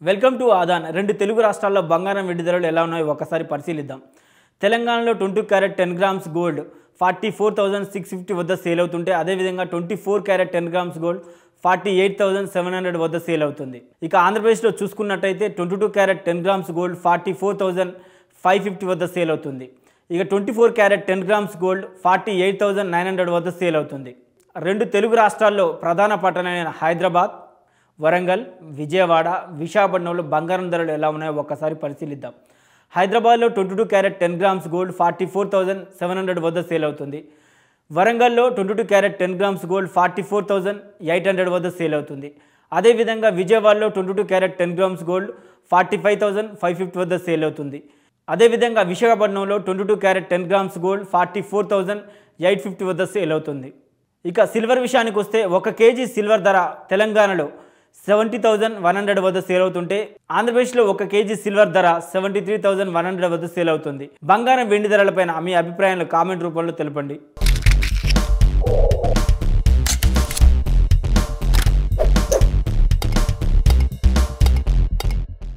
welcome to ఆదాన్ రెండు తెలుగు రాష్ట్రాల్లో బంగారం వెండి ధరలు ఎలా ఉన్నాయో ఒకసారి పరిశీలిద్దాం తెలంగాణలో twenty carat ten grams gold forty four thousand six fifty వద్ద సేల్ అవుతుంటే అదేవిధంగా twenty four carat ten grams gold forty eight thousand seven hundred వద్ద సేల్ అవుతుంది ఇక ఆంధ్రప్రదేశ్లో చూసుకున్నట్టయితే twenty two carat ten grams gold forty four thousand five fifty వద్ద sale అవుతుంది ఇక twenty four carat ten grams gold forty eight thousand nine hundred వద్ద sale అవుతుంది రెండు తెలుగు రాష్ట్రాల్లో ప్రధాన పట్టణమైన హైదరాబాద్ వరంగల్ విజయవాడ విశాఖపట్నంలో బంగారం ధరలు ఎలా ఉన్నాయో ఒక్కసారి పరిశీలిద్దాం హైదరాబాద్లో twenty two carat ten grams gold forty four thousand seven hundred వద్ద సేల్ అవుతుంది వరంగల్లో twenty two carat ten grams gold forty four thousand eight hundred వద్ద సేల్ అవుతుంది అదేవిధంగా విజయవాడలో twenty two carat ten grams gold forty five thousand five fifty వద్ద sale అవుతుంది అదేవిధంగా విశాఖపట్నంలో twenty two carat ten grams gold forty four thousand eight fifty వద్ద sale అవుతుంది ఇక సిల్వర్ విషయానికి వస్తే ఒక కేజీ సిల్వర్ ధర తెలంగాణలో సెవెంటీ థౌజండ్ వన్ హండ్రెడ్ వద్ద సేల్ అవుతుంటే ఆంధ్రప్రదేశ్లో ఒక కేజీ సిల్వర్ ధర seventy three thousand one hundred వద్ద సేల్ అవుతుంది బంగారం వెండి ధరలపైన మీ అభిప్రాయాలు కామెంట్ రూపంలో తెలపండి